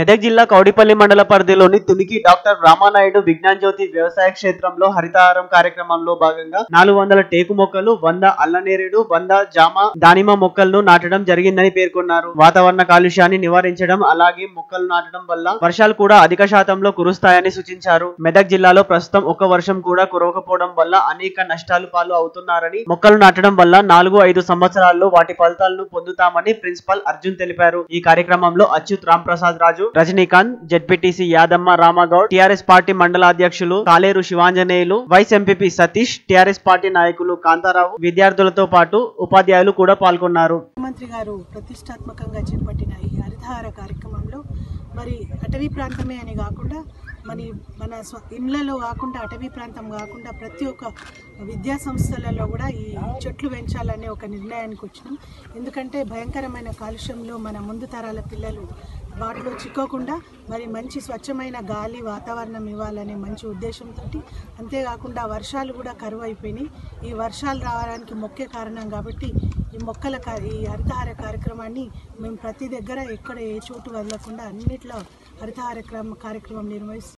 మెదక్ జిల్లా కౌడిపల్లి మండల పరిధిలోని తునికి డాక్టర్ రామానాయుడు విజ్ఞాన్ జ్యోతి వ్యవసాయ క్షేత్రంలో హరితహారం కార్యక్రమంలో భాగంగా నాలుగు వందల టేకు మొక్కలు వంద అల్లనేరేడు వంద జామ దానిమ్మ మొక్కలను నాటడం జరిగిందని పేర్కొన్నారు వాతావరణ కాలుష్యాన్ని నివారించడం అలాగే మొక్కలు నాటడం వల్ల వర్షాలు కూడా అధిక శాతంలో కురుస్తాయని సూచించారు మెదక్ జిల్లాలో ప్రస్తుతం ఒక వర్షం కూడా కురవకపోవడం వల్ల అనేక నష్టాలు పాలు అవుతున్నారని మొక్కలు నాటడం వల్ల నాలుగు ఐదు సంవత్సరాల్లో వాటి ఫలితాలను పొందుతామని ప్రిన్సిపల్ అర్జున్ తెలిపారు ఈ కార్యక్రమంలో Achyut Ram Prasad Raju Rajinikanth ZPTC Yadamma Ramagoud TRS party మండల అధ్యక్షులు Kaleru Sivanjaneyulu vice MPP Satish TRS party నాయకులు కాంతారావు విద్యార్థులతో పాటు ఉపాధ్యాయులు కూడా పాల్గొన్నారు ముఖ్యమంత్రి గారు ప్రతిష్టాత్మకంగా చేపట్టిన ఈ హరితహార కార్యక్రమంలో మరి అటవీ ప్రాంతమే అని కాకుండా మరి మన స్వ ఇళ్లలో కాకుండా అటవీ ప్రాంతం కాకుండా ప్రతి ఒక్క విద్యా సంస్థలలో కూడా ఈ చెట్లు పెంచాలనే ఒక నిర్ణయానికి వచ్చినాం ఎందుకంటే భయంకరమైన కాలుష్యంలో మన ముందు తరాల పిల్లలు వాటిలో చిక్కకుండా మరి మంచి స్వచ్ఛమైన గాలి వాతావరణం ఇవ్వాలనే మంచి ఉద్దేశంతో అంతేకాకుండా వర్షాలు కూడా కరువు అయిపోయినాయి ఈ వర్షాలు రావడానికి మొక్కే కారణం కాబట్టి ఈ మొక్కల కా- ఈ హరితహార కార్యక్రమాన్ని మేము ప్రతి దగ్గర ఎక్కడ ఏ చోటు వదలకుండా అన్నిట్లో హరితహార క్రమ- కార్యక్రమం నిర్వహిస్తాం